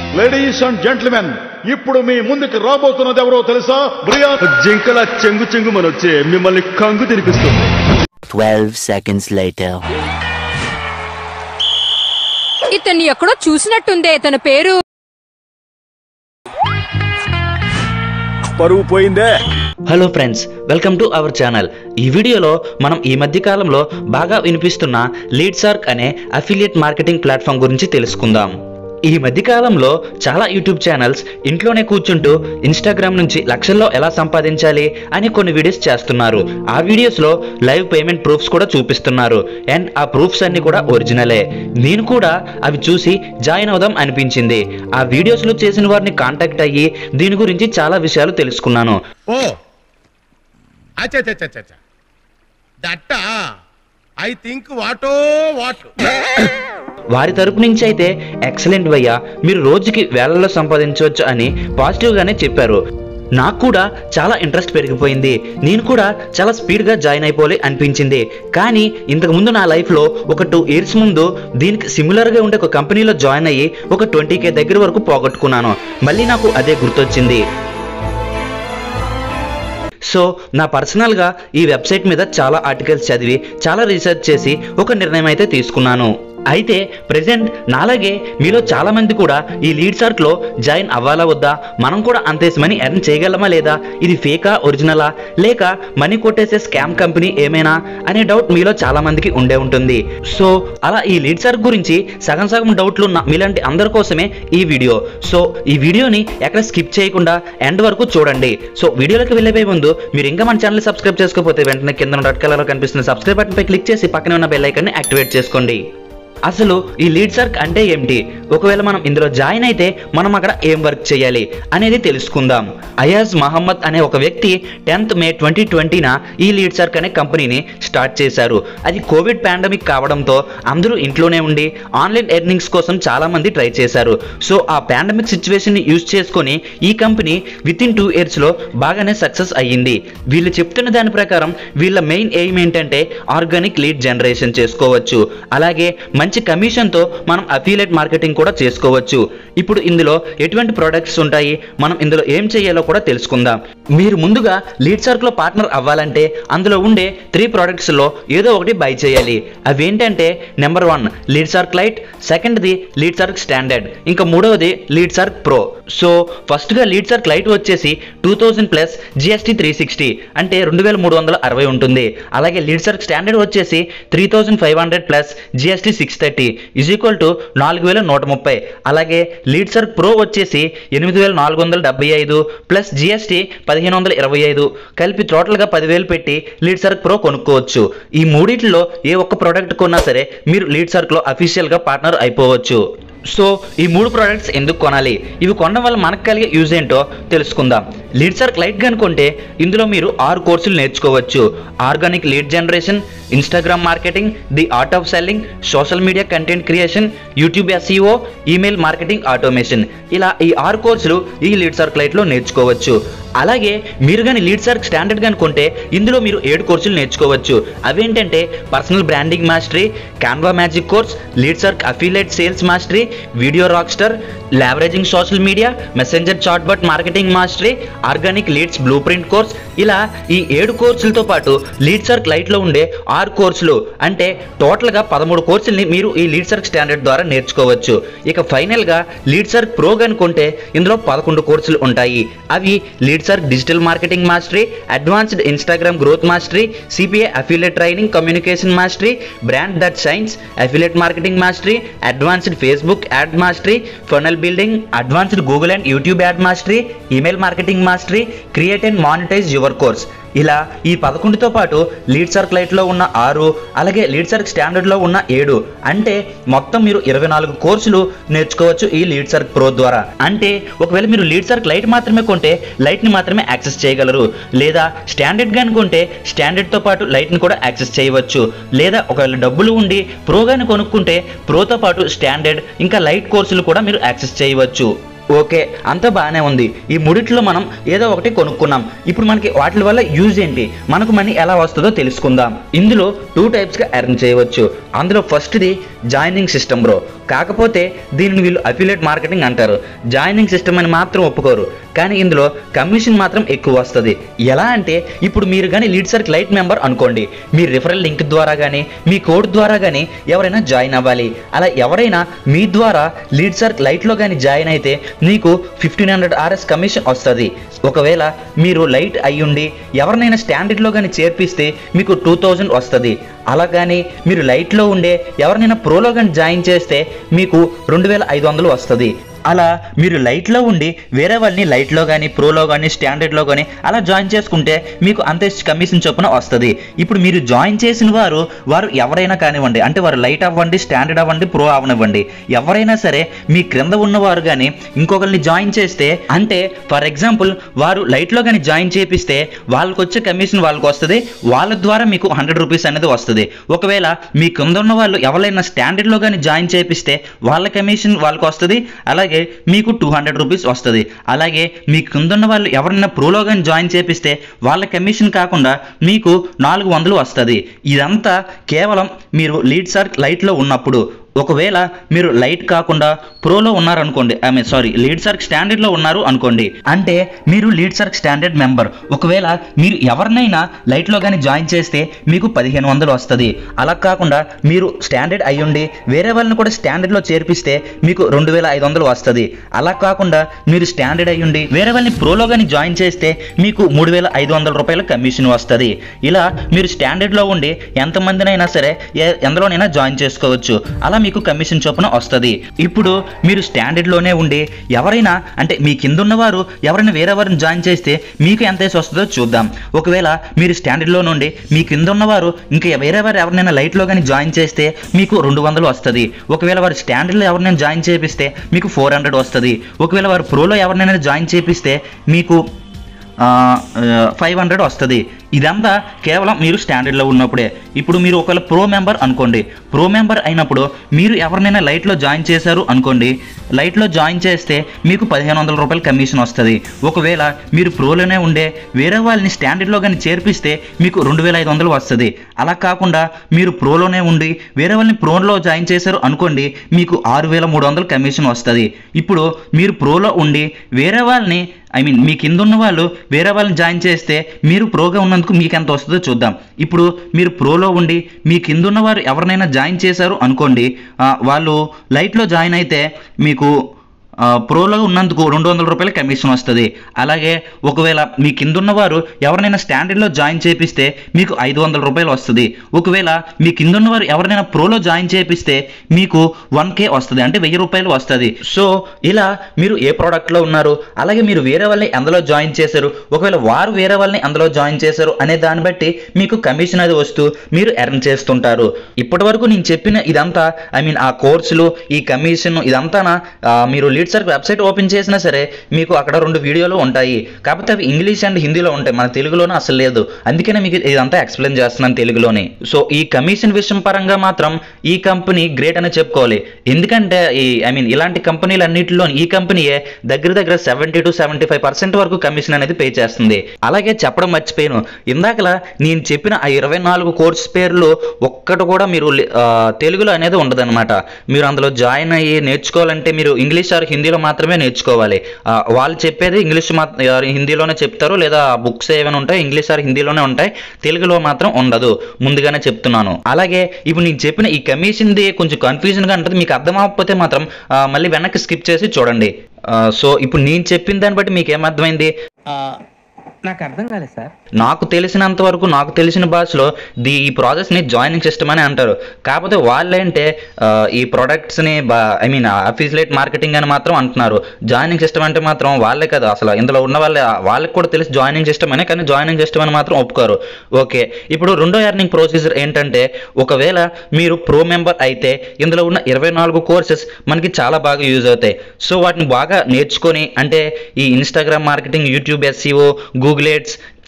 Ladies and gentlemen ఇప్పుడు మీ ముందుకు రాబోతున్నది ఎవరో తెలుసా బ్రియా జింకల చెంగు చెంగు మనొచ్చే మిమ్మల్ని కంగు తినిపిస్తుంది 12 seconds later. ఇతన్ని ఎక్కడో చూసినట్టుందే తన పేరు పరువు పోయిందే hello friends welcome to our channel ఈ వీడియోలో మనం ఈ మధ్య కాలంలో బాగా వినిపిస్తున్న లీడ్ సార్క్ అనే అఫిలియేట్ మార్కెటింగ్ ప్లాట్ఫామ్ గురించి తెలుసుకుందాం ఈ మధ్య కాలంలో చాలా యూట్యూబ్ ఛానల్స్ ఇంట్లోనే కూర్చుంటూ ఇన్స్టాగ్రామ్ నుంచి లక్షల్లో ఎలా సంపాదించాలి అని కొన్ని వీడియోస్ చేస్తున్నారు ఆ వీడియోస్లో లైవ్ పేమెంట్ ప్రూఫ్స్ కూడా చూపిస్తున్నారు అండ్ ఆ ప్రూఫ్స్ అన్ని కూడా ఒరిజినలే నేను కూడా అవి చూసి జాయిన్ అవుదాం అనిపించింది ఆ వీడియోస్లో చేసిన వారిని కాంటాక్ట్ అయ్యి దీని గురించి చాలా విషయాలు తెలుసుకున్నాను ఓ అచ్చచ్చచ్చచ్చ దట్ట ఐ థింక్ వాటో వాట్ వారి తరపు నుంచి అయితే ఎక్సలెంట్ భయ్యా మీరు రోజుకి వేలలో సంపాదించవచ్చు అని పాజిటివ్గానే చెప్పారు నాకు కూడా చాలా ఇంట్రెస్ట్ పెరిగిపోయింది నేను కూడా చాలా స్పీడ్గా జాయిన్ అయిపోవాలి అనిపించింది కానీ ఇంతకు ముందు నా లైఫ్లో ఒక టూ ఇయర్స్ ముందు దీనికి సిమిలర్గా ఉండే ఒక కంపెనీలో జాయిన్ అయ్యి ఒక ట్వంటీ కే దగ్గర వరకు పోగొట్టుకున్నాను మళ్ళీ నాకు అదే గుర్తొచ్చింది సో నా పర్సనల్గా ఈ వెబ్సైట్ మీద చాలా ఆర్టికల్స్ చదివి చాలా రీసెర్చ్ చేసి ఒక నిర్ణయం అయితే తీసుకున్నాను అయితే ప్రెసెంట్ నాలాగే మీలో చాలా మంది కూడా ఈ లీడ్ సర్క్లో జాయిన్ అవ్వాలా వద్దా మనం కూడా అంతేసి మనీ ఎర్న్ చేయగలమా లేదా ఇది ఫేకా ఒరిజినలా లేక మనీ కొట్టేసే స్కామ్ కంపెనీ ఏమైనా అనే డౌట్ మీలో చాలా మందికి ఉండే ఉంటుంది సో అలా ఈ లీడ్ సర్క్ గురించి సగం సగం డౌట్లు ఉన్న మీలాంటి అందరి కోసమే ఈ వీడియో సో ఈ వీడియోని ఎక్కడ స్కిప్ చేయకుండా ఎండ్ వరకు చూడండి సో వీడియోలోకి వెళ్ళిపోయే ముందు మీరు ఇంకా మన ఛానల్ సబ్స్క్రైబ్ చేసుకోకపోతే వెంటనే కింద రెడ్ కలర్లో కనిపిస్తున్న సబ్స్క్రైబ్ బటన్ పై క్లిక్ చేసి పక్కనే ఉన్న బెల్ ఐకాన్ని యాక్టివేట్ చేసుకోండి అసలు ఈ లీడ్ సర్క్ అంటే ఏమిటి ఒకవేళ మనం ఇందులో జాయిన్ అయితే మనం అక్కడ ఏం వర్క్ చేయాలి అనేది తెలుసుకుందాం అయాజ్ మహమ్మద్ అనే ఒక వ్యక్తి టెన్త్ మే ట్వంటీ ట్వంటీన ఈ లీడ్ సర్క్ అనే కంపెనీని స్టార్ట్ చేశారు అది కోవిడ్ పాండమిక్ కావడంతో అందరూ ఇంట్లోనే ఉండి ఆన్లైన్ ఎర్నింగ్స్ కోసం చాలా మంది ట్రై చేశారు సో ఆ పాండమిక్ సిచ్యువేషన్ని యూజ్ చేసుకొని ఈ కంపెనీ విత్ ఇన్ టూ ఇయర్స్లో బాగానే సక్సెస్ అయ్యింది వీళ్ళు చెప్తున్న దాని ప్రకారం వీళ్ళ మెయిన్ ఎయిమ్ ఏంటంటే ఆర్గానిక్ లీడ్ జనరేషన్ చేసుకోవచ్చు అలాగే మంచి కమిషన్తో మనం అఫీలేట్ మార్కెటింగ్ కూడా చేసుకోవచ్చు ఇప్పుడు ఇందులో ఎటువంటి ప్రొడక్ట్స్ ఉంటాయి మనం ఇందులో ఏం చేయాలో కూడా తెలుసుకుందాం మీరు ముందుగా లీడ్ సర్క్లో పార్ట్నర్ అవ్వాలంటే అందులో ఉండే త్రీ ప్రొడక్ట్స్లో ఏదో ఒకటి బై చేయాలి అవి ఏంటంటే number one Leadsark lite సెకండ్ది లీడ్ సర్క్ స్టాండర్డ్ ఇంకా మూడవది లీడ్ సర్క్ ప్రో సో ఫస్ట్గా లీడ్ సర్క్ లైట్ వచ్చేసి two thousand plus GST three sixty అంటే రెండు వేల మూడు వందల అరవై ఉంటుంది అలాగే లీడ్ సర్క్ స్టాండర్డ్ వచ్చేసి three thousand five hundred plus GST six thirty is equal to నాలుగు వేల నూట ముప్పై అలాగే లీడ్ సర్క్ ప్రో వచ్చేసి ఎనిమిది వేల నాలుగు వందల డెబ్బై ఐదు ప్లస్ జిఎస్టీ పదిహేను వందల ఇరవై ఐదు కలిపి టోటల్గా పదివేలు పెట్టి లీడ్ సర్క్ ప్రో కొనుక్కోవచ్చు ఈ మూడిట్లో ఏ ఒక్క ప్రోడక్ట్ కొన్నా సరే మీరు లీడ్ సర్క్లో అఫీషియల్గా పార్ట్నర్ అయిపోవచ్చు సో ఈ మూడు ప్రోడక్ట్స్ ఎందుకు కొనాలి ఇవి కొనడం వల్ల మనకు కలిగే యూజ్ ఏంటో తెలుసుకుందాం లీడ్ సర్క్ లైట్ కనుకుంటే ఇందులో మీరు ఆరు కోర్సులు నేర్చుకోవచ్చు organic lead generation Instagram marketing the art of selling social media content creation YouTube SEO email marketing automation ఇలా ఈ ఆరు కోర్సులు ఈ లీడ్ సర్క్ లైట్లో నేర్చుకోవచ్చు అలాగే మీరు కానీ లీడ్ సర్క్ స్టాండర్డ్ కనుకుంటే ఇందులో మీరు ఏడు కోర్సులు నేర్చుకోవచ్చు అవేంటంటే personal branding mastery Canva magic course Leadsark affiliate sales mastery video rockstar leveraging social media messenger chatbot marketing mastery organic leads blueprint course ఇలా ఈ ఏడు కోర్సులతో పాటు లీడ్ సర్క్ లైట్లో ఉండే ఆరు కోర్సులు అంటే టోటల్గా పదమూడు కోర్సుల్ని మీరు ఈ లీడ్ సర్క్ స్టాండర్డ్ ద్వారా నేర్చుకోవచ్చు ఇక ఫైనల్గా లీడ్ సర్క్ ప్రో అనుకుంటే ఇందులో పదకొండు కోర్సులు ఉంటాయి అవి Leadsark digital marketing mastery advanced Instagram growth mastery CPI affiliate training communication mastery brand that science affiliate marketing mastery advanced Facebook ad mastery funnel building advanced Google and YouTube ad mastery email marketing mastery create and monetize your course ఇలా ఈ పదకొండుతో పాటు lead సర్క్ లైట్లో ఉన్న ఆరు అలాగే Leadsark స్టాండర్డ్లో ఉన్న ఏడు అంటే మొత్తం మీరు ఇరవై నాలుగు కోర్సులు నేర్చుకోవచ్చు ఈ లీడ్ సర్క్ ప్రో ద్వారా అంటే ఒకవేళ మీరు లీడ్ సర్క్ లైట్ మాత్రమే కొంటే లైట్ని మాత్రమే యాక్సెస్ చేయగలరు లేదా స్టాండర్డ్ అనుకుంటే స్టాండర్డ్తో పాటు లైట్ని కూడా యాక్సెస్ చేయవచ్చు లేదా ఒకవేళ డబ్బులు ఉండి ప్రో గాని కొనుక్కుంటే ప్రోతో పాటు స్టాండర్డ్ ఇంకా లైట్ కోర్సులు కూడా మీరు యాక్సెస్ చేయవచ్చు ఓకే అంతా బాగానే ఉంది ఈ మూడిట్లో మనం ఏదో ఒకటి కొనుక్కున్నాం ఇప్పుడు మనకి వాటి వల్ల యూజ్ ఏంటి మనకు మనీ ఎలా వస్తుందో తెలుసుకుందాం ఇందులో టూ టైప్స్గా ఎర్న్ చేయవచ్చు అందులో ఫస్ట్ది జాయినింగ్ సిస్టమ్ బ్రో కాకపోతే దీనిని వీళ్ళు అఫిలియేట్ మార్కెటింగ్ అంటారు జాయినింగ్ సిస్టమ్ అని మాత్రం ఒప్పుకోరు కానీ ఇందులో కమిషన్ మాత్రం ఎక్కువ వస్తుంది ఎలా అంటే ఇప్పుడు మీరు కానీ లీడ్ సర్క్ లైట్ మెంబర్ అనుకోండి మీ రిఫరల్ లింక్ ద్వారా కానీ మీ కోడ్ ద్వారా కానీ ఎవరైనా జాయిన్ అవ్వాలి అలా ఎవరైనా మీ ద్వారా లీడ్ సర్క్ లైట్లో కానీ జాయిన్ అయితే మీకు ఫిఫ్టీన్ హండ్రెడ్ ఆర్ఎస్ కమిషన్ వస్తుంది ఒకవేళ మీరు లైట్ అయ్యుండి ఎవరినైనా స్టాండర్డ్లో కానీ చేర్పిస్తే మీకు టూ థౌజండ్ వస్తుంది అలా కానీ మీరు లైట్లో ఉండే ఎవరినైనా ప్రోలో కానీ జాయిన్ చేస్తే మీకు రెండు వేల ఐదు వందలు వస్తుంది అలా మీరు లైట్లో ఉండి వేరే వాళ్ళని లైట్లో కానీ ప్రోలో కానీ స్టాండర్డ్లో కానీ అలా జాయిన్ చేసుకుంటే మీకు అంతే కమిషన్ చొప్పున వస్తుంది ఇప్పుడు మీరు జాయిన్ చేసిన వారు వారు ఎవరైనా కానివ్వండి అంటే వారు లైట్ అవ్వండి స్టాండర్డ్ అవ్వండి ప్రో అవనివ్వండి ఎవరైనా సరే మీ క్రింద ఉన్నవారు కానీ ఇంకొకరిని జాయిన్ చేస్తే అంటే ఫర్ ఎగ్జాంపుల్ వారు లైట్లో కానీ జాయిన్ చేపిస్తే వాళ్ళకి వచ్చే కమిషన్ వాళ్ళకి వస్తుంది వాళ్ళ ద్వారా మీకు హండ్రెడ్ రూపీస్ అనేది వస్తుంది ఒకవేళ మీ కింద ఉన్న వాళ్ళు ఎవరైనా స్టాండర్డ్లో కానీ జాయిన్ చేపిస్తే వాళ్ళ కమిషన్ వాళ్ళకి వస్తుంది అలాగే మీకు టూ హండ్రెడ్ రూపీస్ వస్తుంది అలాగే మీ కింద ఉన్న వాళ్ళు ఎవరైనా ప్రోలో కానీ జాయిన్ చేపిస్తే వాళ్ళ కమిషన్ కాకుండా మీకు నాలుగు వందలు వస్తుంది ఇదంతా కేవలం మీరు లీడ్ సర్క్ లైట్లో ఉన్నప్పుడు ఒకవేళ మీరు లైట్ కాకుండా ప్రోలో ఉన్నారనుకోండి I mean sorry Leadsark స్టాండర్డ్లో ఉన్నారు అనుకోండి అంటే మీరు లీడ్ సర్క్ స్టాండర్డ్ మెంబర్ ఒకవేళ మీరు ఎవరినైనా లైట్లో కానీ జాయిన్ చేస్తే మీకు పదిహేను వందలు వస్తుంది అలా కాకుండా మీరు స్టాండర్డ్ అయ్యుండి వేరే వాళ్ళని కూడా స్టాండర్డ్లో చేర్పిస్తే మీకు రెండు వేల ఐదు వందలు వస్తుంది అలా కాకుండా మీరు స్టాండర్డ్ అయ్యుండి వేరే వాళ్ళని ప్రోలో కానీ జాయిన్ చేస్తే మీకు మూడు వేల ఐదు వందల రూపాయల కమిషన్ వస్తుంది ఇలా మీరు స్టాండర్డ్లో ఉండి ఎంతమందినైనా సరే ఏ ఎందులోనైనా జాయిన్ చేసుకోవచ్చు అలా మీకు కమిషన్ చొప్పున వస్తుంది ఇప్పుడు మీరు స్టాండర్డ్లోనే ఉండి ఎవరైనా అంటే మీ కింద ఉన్నవారు ఎవరైనా వేరే వారిని జాయిన్ చేస్తే మీకు ఎంత వేసి వస్తుందో చూద్దాం ఒకవేళ మీరు స్టాండర్డ్లో నుండి మీ కింద ఉన్నవారు ఇంకా వేరే వారు ఎవరినైనా లైట్లో కానీ జాయిన్ చేస్తే మీకు రెండు వందలు వస్తుంది ఒకవేళ వారు స్టాండర్డ్లో ఎవరినైనా జాయిన్ చేపిస్తే మీకు ఫోర్ హండ్రెడ్ వస్తుంది ఒకవేళ వారు ప్రోలో ఎవరినైనా జాయిన్ చేపిస్తే మీకు ఫైవ్ హండ్రెడ్ వస్తుంది ఇదంతా కేవలం మీరు స్టాండర్డ్లో ఉన్నప్పుడే ఇప్పుడు మీరు ఒకవేళ ప్రో మెంబర్ అనుకోండి ప్రో మెంబర్ అయినప్పుడు మీరు ఎవరినైనా లైట్లో జాయిన్ చేశారు అనుకోండి లైట్లో జాయిన్ చేస్తే మీకు పదిహేను వందల రూపాయల కమిషన్ వస్తుంది ఒకవేళ మీరు ప్రోలోనే ఉండే వేరే వాళ్ళని స్టాండర్డ్లో కానీ చేర్పిస్తే మీకు రెండు వేల ఐదు వందలు వస్తుంది అలా కాకుండా మీరు ప్రోలోనే ఉండి వేరే వాళ్ళని ప్రోలో జాయిన్ చేశారు అనుకోండి మీకు ఆరు వేల మూడు వందలు కమిషన్ వస్తుంది ఇప్పుడు మీరు ప్రోలో ఉండి వేరే వాళ్ళని ఐ మీన్ మీ కింద ఉన్న వాళ్ళు వేరే వాళ్ళని జాయిన్ చేస్తే మీరు ప్రోగా ఉన్నందుకు మీకు ఎంత వస్తుందో చూద్దాం ఇప్పుడు మీరు ప్రోలో ఉండి మీ కింద ఉన్న వారు ఎవరినైనా జాయిన్ చేశారు అనుకోండి ఆ, వాళ్ళు లైట్లో జాయిన్ అయితే మీకు ఆ, ప్రోలో ఉన్నందుకు రెండు వందల రూపాయల కమిషన్ వస్తుంది అలాగే ఒకవేళ మీ కింద ఉన్నవారు ఎవరినైనా స్టాండర్డ్లో జాయిన్ చేపిస్తే మీకు ఐదు వందల రూపాయలు వస్తుంది ఒకవేళ మీ కింద ఉన్నవారు ఎవరినైనా ప్రోలో జాయిన్ చేపిస్తే మీకు వన్ కే వస్తుంది అంటే వెయ్యి రూపాయలు వస్తుంది సో ఇలా మీరు ఏ ప్రోడక్ట్లో ఉన్నారు అలాగే మీరు వేరే వాళ్ళని అందులో జాయిన్ చేశారు ఒకవేళ వారు వేరే వాళ్ళని అందులో జాయిన్ చేశారు అనే దాన్ని బట్టి మీకు కమిషన్ అది వస్తూ మీరు ఎర్న్ చేస్తుంటారు ఇప్పటి వరకు నేను చెప్పిన ఇదంతా ఐ మీన్ ఆ కోర్సులు ఈ కమిషన్ ఇదంతా మీరు లీడ్ సర్క్ వెబ్సైట్ ఓపెన్ చేసినా సరే మీకు అక్కడ రెండు వీడియోలు ఉంటాయి కాకపోతే అవి ఇంగ్లీష్ అండ్ హిందీలో ఉంటాయి మన తెలుగులోనే అసలు లేదు అందుకనే మీకు ఇదంతా ఎక్స్ప్లెయిన్ చేస్తున్నాను తెలుగులోనే సో ఈ కమిషన్ విషయం పరంగా మాత్రం ఈ కంపెనీ గ్రేట్ అని చెప్పుకోవాలి ఎందుకంటే ఈ ఐ మీన్ ఇలాంటి కంపెనీలు అన్నింటిలో ఈ కంపెనీయే దగ్గర దగ్గర seventy two seventy five percent వరకు కమిషన్ అనేది పే చేస్తుంది అలాగే చెప్పడం మర్చిపోయాను ఇందాకలా నేను చెప్పిన ఆ ఇరవై నాలుగు కోర్స్ పేర్లు ఒక్కటి కూడా మీరు లి- ఆ, తెలుగులో అనేది ఉండదన్నమాట మీరు అందులో జాయిన్ అయ్యి నేర్చుకోవాలంటే మీరు ఇంగ్లీష్ ఆర్ హిందీలో మాత్రమే నేర్చుకోవాలి ఆ, వాళ్ళు చెప్పేది ఇంగ్లీష్ మా ఆ, హిందీలోనే చెప్తారు లేదా బుక్స్ ఏమైనా ఉంటాయి ఇంగ్లీష్ ఆర్ హిందీలోనే ఉంటాయి తెలుగులో మాత్రం ఉండదు ముందుగానే చెప్తున్నాను అలాగే ఇప్పుడు నేను చెప్పిన ఈ కమిషన్ది కొంచెం కన్ఫ్యూజన్గా ఉంటుంది మీకు అర్థం అవ్వకపోతే మాత్రం ఆ, మళ్ళీ వెనక్కి స్కిప్ చేసి చూడండి ఆ, సో ఇప్పుడు నేను చెప్పిన దాన్ని బట్టి మీకు ఏమర్థమైంది నాకు అర్థం కాలేదు సార్ నాకు తెలిసినంత వరకు నాకు తెలిసిన భాషలో ది ఈ ప్రాసెస్ని జాయినింగ్ సిస్టమ్ అని అంటారు కాకపోతే వాళ్ళేంటే ఆ, ఈ ప్రొడక్ట్స్ని బా ఐ మీన్ అఫీజిలేట్ మార్కెటింగ్ అని మాత్రం అంటున్నారు జాయినింగ్ సిస్టమ్ అంటే మాత్రం వాళ్ళే కదా అసలు ఇందులో ఉన్న వాళ్ళే వాళ్ళకి కూడా తెలిసి జాయినింగ్ సిస్టమ్ అనే కానీ జాయినింగ్ సిస్టమ్ అని మాత్రం ఒప్పుకోరు ఓకే ఇప్పుడు రెండో ఎర్నింగ్ ప్రొసీజర్ ఏంటంటే ఒకవేళ మీరు ప్రో మెంబర్ అయితే ఇందులో ఉన్న ఇరవై నాలుగు కోర్సెస్ మనకి చాలా బాగా యూజ్ అవుతాయి సో వాటిని బాగా నేర్చుకొని అంటే ఈ Instagram marketing YouTube SEO Google ads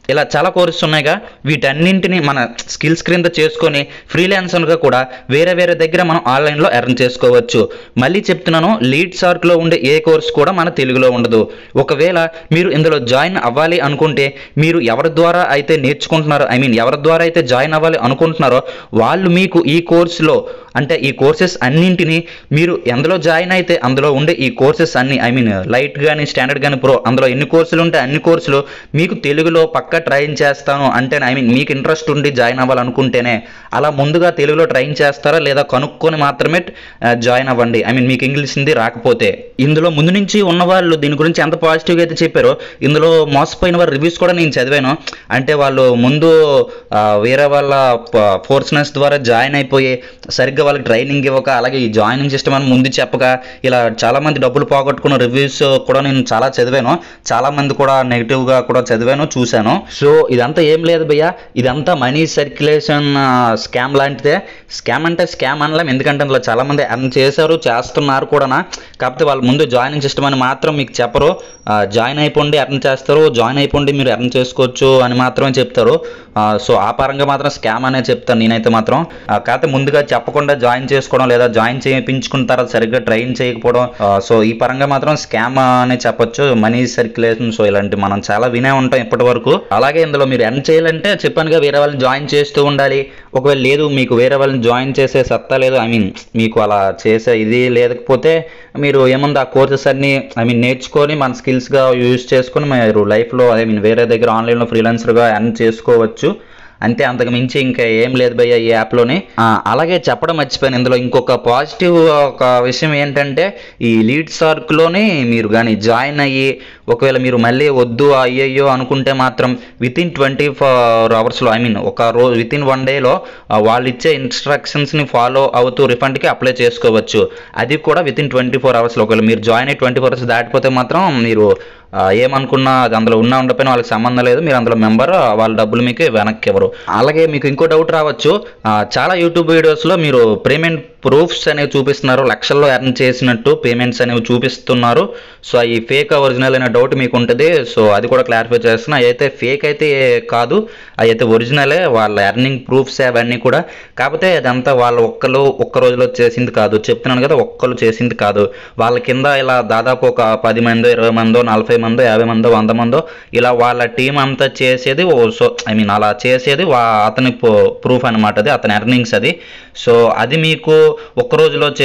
ఇలా చాలా కోర్సెస్ ఉన్నాయిగా వీటన్నింటిని మన స్కిల్స్ క్రింద చేసుకొని ఫ్రీలాన్సర్గా కూడా వేరే వేరే దగ్గర మనం ఆన్లైన్లో ఎర్న్ చేసుకోవచ్చు మళ్ళీ చెప్తున్నాను లీడ్ సార్క్లో ఉండే ఏ కోర్స్ కూడా మన తెలుగులో ఉండదు ఒకవేళ మీరు ఇందులో జాయిన్ అవ్వాలి అనుకుంటే మీరు ఎవరి ద్వారా అయితే నేర్చుకుంటున్నారో ఐ మీన్ ఎవరి ద్వారా అయితే జాయిన్ అవ్వాలి అనుకుంటున్నారో వాళ్ళు మీకు ఈ కోర్సులో అంటే ఈ కోర్సెస్ అన్నింటినీ మీరు ఎందులో జాయిన్ అయితే అందులో ఉండే ఈ కోర్సెస్ అన్ని ఐ మీన్ లైట్ కానీ స్టాండర్డ్ కానీ ప్రో అందులో ఎన్ని కోర్సులు ఉంటే అన్ని కోర్సులు మీకు తెలుగులో పక్క ట్రైన్ చేస్తాను అంటే ఐ మీన్ మీకు ఇంట్రెస్ట్ ఉండి జాయిన్ అవ్వాలనుకుంటేనే అలా ముందుగా తెలుగులో ట్రైన్ చేస్తారా లేదా కనుక్కొని మాత్రమే జాయిన్ అవ్వండి ఐ మీన్ మీకు ఇంగ్లీష్ హిందీ రాకపోతే ఇందులో ముందు నుంచి ఉన్న వాళ్ళు దీని గురించి ఎంత పాజిటివ్గా అయితే చెప్పారో ఇందులో మోసపోయిన వారి రివ్యూస్ కూడా నేను చదివాను అంటే వాళ్ళు ముందు ఆ, వేరే వాళ్ళ ఫోర్స్నెస్ ద్వారా జాయిన్ అయిపోయి సరిగ్గా వాళ్ళకి ట్రైనింగ్ ఇవ్వక అలాగే ఈ జాయినింగ్ సిస్టమ్ అని ముందు చెప్పక ఇలా చాలా మంది డబ్బులు పోగొట్టుకున్న రివ్యూస్ కూడా నేను చాలా చదివాను చాలా మంది కూడా నెగిటివ్ గా కూడా చదివాను చూశాను సో ఇదంతా ఏం లేదు భయ్య ఇదంతా మనీ సర్క్యులేషన్ స్కామ్ లాంటిదే స్కామ్ అంటే స్కామ్ అనలేం ఎందుకంటే అందులో చాలా మంది ఎర్న్ చేశారు చేస్తున్నారు కూడా కాకపోతే వాళ్ళు ముందు జాయినింగ్ సిస్టమ్ అని మాత్రం మీకు చెప్పరు జాయిన్ అయిపోండి ఎర్న్ చేస్తారు జాయిన్ అయిపోండి మీరు ఎర్న్ చేసుకోవచ్చు అని మాత్రమే చెప్తారు ఆ, సో ఆ పరంగా మాత్రం స్కామ్ అనే చెప్తాను నేనైతే మాత్రం ఆ, కాకపోతే ముందుగా చెప్పకుండా జాయిన్ చేసుకోవడం లేదా జాయిన్ చేయించుకున్న తర్వాత సరిగ్గా ట్రైన్ చేయకపోవడం ఆ, సో ఈ పరంగా మాత్రం స్కామ్ అనే చెప్పొచ్చు మనీ సర్క్యులేషన్ సో ఇలాంటి మనం చాలా వినే ఉంటాం ఇప్పటి వరకు అలాగే ఇందులో మీరు ఎర్న్ చేయాలంటే చెప్పానుగా వేరే వాళ్ళని జాయిన్ చేస్తూ ఉండాలి ఒకవేళ లేదు మీకు వేరే వాళ్ళని జాయిన్ చేసే సత్తా లేదు ఐ మీన్ మీకు అలా చేసే ఇది లేకపోతే మీరు ఏముంది ఆ కోర్సెస్ అన్ని ఐ మీన్ నేర్చుకొని మన స్కిల్స్గా యూజ్ చేసుకొని మీరు లైఫ్లో ఐ మీన్ వేరే దగ్గర ఆన్లైన్లో ఫ్రీలాన్సర్గా ఎర్న్ చేసుకోవచ్చు అంతే అంతకు మించి ఇంకా ఏం లేదు భయ్య ఈ యాప్లోని ఆ, అలాగే చెప్పడం మర్చిపోయాను ఇందులో ఇంకొక పాజిటివ్ ఒక విషయం ఏంటంటే ఈ లీడ్ సార్క్లోని మీరు కానీ జాయిన్ అయ్యి ఒకవేళ మీరు మళ్ళీ వద్దు అయ్యయ్యో అనుకుంటే మాత్రం విత్ ఇన్ ట్వంటీ ఫోర్ అవర్స్లో ఐ మీన్ ఒక రోజు విత్ ఇన్ వన్ డేలో వాళ్ళు ఇచ్చే ఇన్స్ట్రక్షన్స్ని ఫాలో అవుతూ రిఫండ్కి అప్లై చేసుకోవచ్చు అది కూడా విత్ ఇన్ ట్వంటీ ఫోర్ అవర్స్లో ఒకవేళ మీరు జాయిన్ అయ్యి ట్వంటీ ఫోర్ అవర్స్ దాటిపోతే మాత్రం మీరు ఆ, ఏమనుకున్నా అది అందులో ఉన్నా ఉండకపోయినా వాళ్ళకి సంబంధం లేదు మీరు అందులో మెంబర్ వాళ్ళ డబ్బులు మీకు వెనక్కి ఇవ్వరు అలాగే మీకు ఇంకో డౌట్ రావచ్చు ఆ, చాలా యూట్యూబ్ వీడియోస్లో మీరు పేమెంట్ ప్రూఫ్స్ అనేవి చూపిస్తున్నారు లక్షల్లో ఎర్న్ చేసినట్టు పేమెంట్స్ అనేవి చూపిస్తున్నారు సో ఈ ఫేక్ ఒరిజినల్ అనే డౌట్ మీకు ఉంటుంది సో అది కూడా క్లారిఫై చేస్తున్నా అయితే ఫేక్ అయితే కాదు అవి అయితే ఒరిజినలే వాళ్ళ ఎర్నింగ్ ప్రూఫ్స్ అవన్నీ కూడా కాకపోతే అదంతా వాళ్ళు ఒక్కరు ఒక్క రోజులో చేసింది కాదు చెప్తున్నాను కదా ఒక్కరు చేసింది కాదు వాళ్ళ కింద ఇలా దాదాపు ఒక పది మందో ఇరవై మందో నలభై మందో యాభై మందో వంద మందో ఇలా వాళ్ళ టీం అంతా చేసేది ఓ సో ఐ మీన్ అలా చేసేది వా అతని ప్రూఫ్ అనమాట అది అతని ఎర్నింగ్స్ అది సో అది మీకు ఒక్క రోజులో చే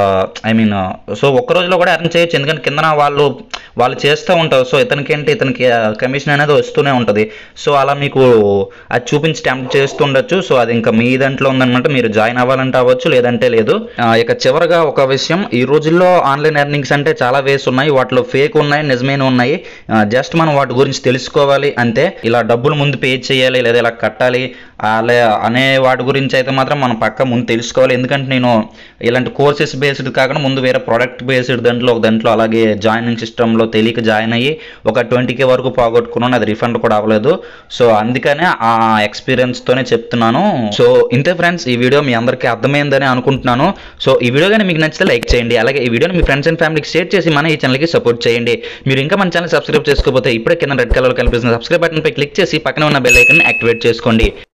ఐ మీన్ సో ఒక్క రోజులో కూడా ఎర్న్ చేయొచ్చు ఎందుకంటే కిందన వాళ్ళు వాళ్ళు చేస్తూ ఉంటారు సో ఇతనికి ఏంటి ఇతనికి కమిషన్ అనేది వస్తూనే ఉంటుంది సో అలా మీకు అది చూపించి టెంప్ట్ చేస్తుండొచ్చు సో అది ఇంకా మీ దాంట్లో ఉందన్నమాట మీరు జాయిన్ అవ్వాలంటే అవ్వచ్చు లేదంటే లేదు ఆ, ఇక చివరగా ఒక విషయం ఈ రోజుల్లో ఆన్లైన్ ఎర్నింగ్స్ అంటే చాలా వేస్ ఉన్నాయి వాటిలో ఫేక్ ఉన్నాయి నిజమైన ఉన్నాయి జస్ట్ మనం వాటి గురించి తెలుసుకోవాలి అంతే ఇలా డబ్బులు ముందు పే చేయాలి లేదా ఇలా కట్టాలి అలా అనే వాటి గురించి అయితే మాత్రం మనం పక్క ముందు తెలుసుకోవాలి ఎందుకంటే నేను ఇలాంటి కోర్సెస్ బేస్డ్ కాకుండా ముందు వేరే ప్రోడక్ట్ బేస్డ్ దాంట్లో ఒక దాంట్లో అలాగే జాయినింగ్ సిస్టంలో తెలియక జాయిన్ అయ్యి ఒక ట్వంటీకే వరకు పోగొట్టుకున్నాను అది రిఫండ్ కూడా అవ్వలేదు సో అందుకనే ఆ ఎక్స్పీరియన్స్తోనే చెప్తున్నాను సో ఇంతే ఫ్రెండ్స్ ఈ వీడియో మీ అందరికీ అర్థమైందని అనుకుంటున్నాను సో ఈ వీడియో కానీ మీకు నచ్చితే లైక్ చేయండి అలాగే ఈ వీడియోని మీ ఫ్రెండ్స్ అండ్ ఫ్యామిలీకి షేర్ చేసి మన ఈ ఛానల్కి సపోర్ట్ చేయండి మీరు ఇంకా మన ఛానల్ సబ్స్క్రైబ్ చేసుకోకపోతే ఇప్పుడే కింద రెడ్ కలర్ కనిపిస్తున్న సబ్స్క్రైబ్ బటన్పై క్లిక్ చేసి పక్కన ఉన్న బెల్ ఐకన్ యాక్టివేట్ చేసుకోండి